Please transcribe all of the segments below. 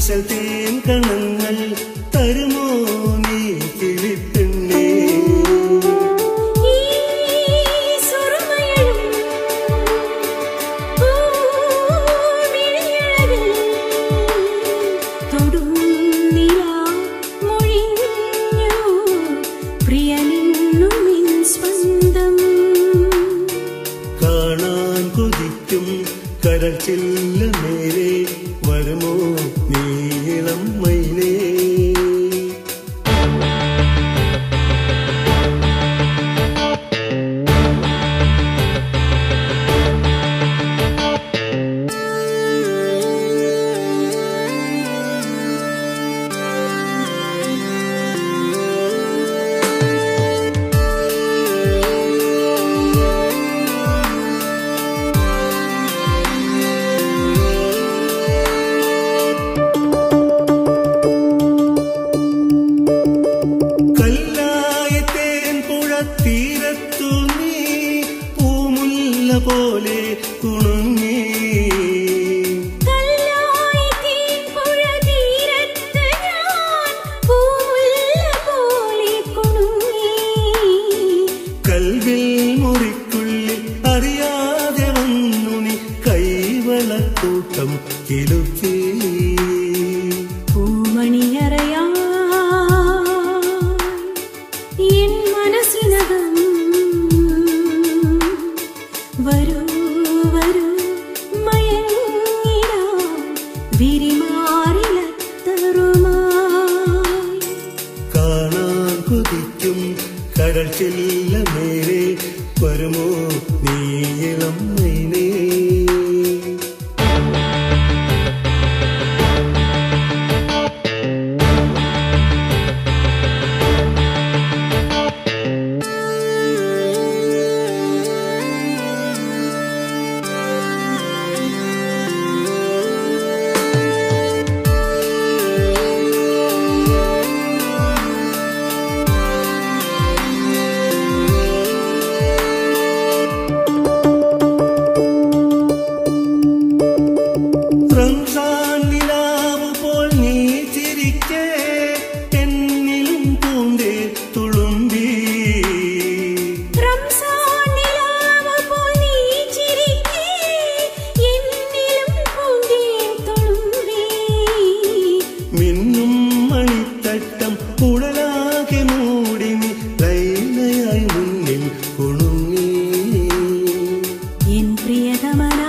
ഇശൽ തേൻ കണങ്ങൾ തരുമോ നീ കിളിപ്പെണ്ണേ ഈ സുറുമയഴും പൂമിഴിയഴകിൽ തൊടും നിലാ മൊഴിഞ്ഞു പ്രിയനിന്നും നിൻ സ്വന്തം കാണാൻ കൊതിക്കും കരൾ ചില്ല നേരെ വരുമോ നീളം മൈനേ കല്ലായ തേൻ പുഴ തീരത്തു നീ പൂമുല്ല പോലെ കുണുങ്ങി കല്ലായി തീൻപുഴ തീരത്ത് ഞാൻ പൂമുല്ല പോലെ കുണുങ്ങി കൽവിൽ മുറിക്കുള്ളിൽ അറിയാതെ വന്നു നീ കൈവളക്കൂട്ടം കിലുക്കി പൂമണിയറയാ എൻ മനസ്സിനകം വരൂ വരൂ മയങ്ങിടാ വിരിമാറിലത്തറുമായി കാണാൻ കൊതിക്കും കടൽ ചെല്ല മേരെ വരുമോ നീളം മൈനേ റംസാൻ നിലാവ് പോൽ നീ ചിരിക്കേ എന്നിലും പൂന്തേ തുളുമ്പി റംസാൻ നിലാവ് പോൽ നീ ചിരിക്കേ എന്നിലും പൂന്തേൻ തുളുമ്പി മിന്നും മണിത്തട്ടം ഉടലാകെ മൂടി നീ ലൈലയായി മുന്നിൽ കുണുങ്ങി എൻ പ്രിയതമനായി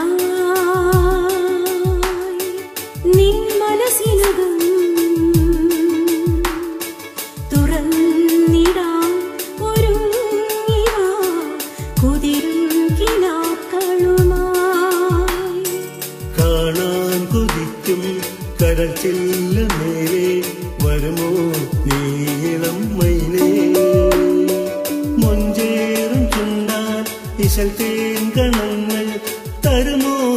നിൻ മനസ്സിനകം തുറന്നിടാൻ ഒരുങ്ങിവാ കുതിരും കിനാക്കളുമായി കാണാൻ കൊതിക്കും കടൽ ചെല്ല നേരെ വരുമോ നീളം മൈനേ മൊഞ്ചേറും ചുണ്ടാൻ ഇശൽ തേൻ കണങ്ങൾ തരുമോ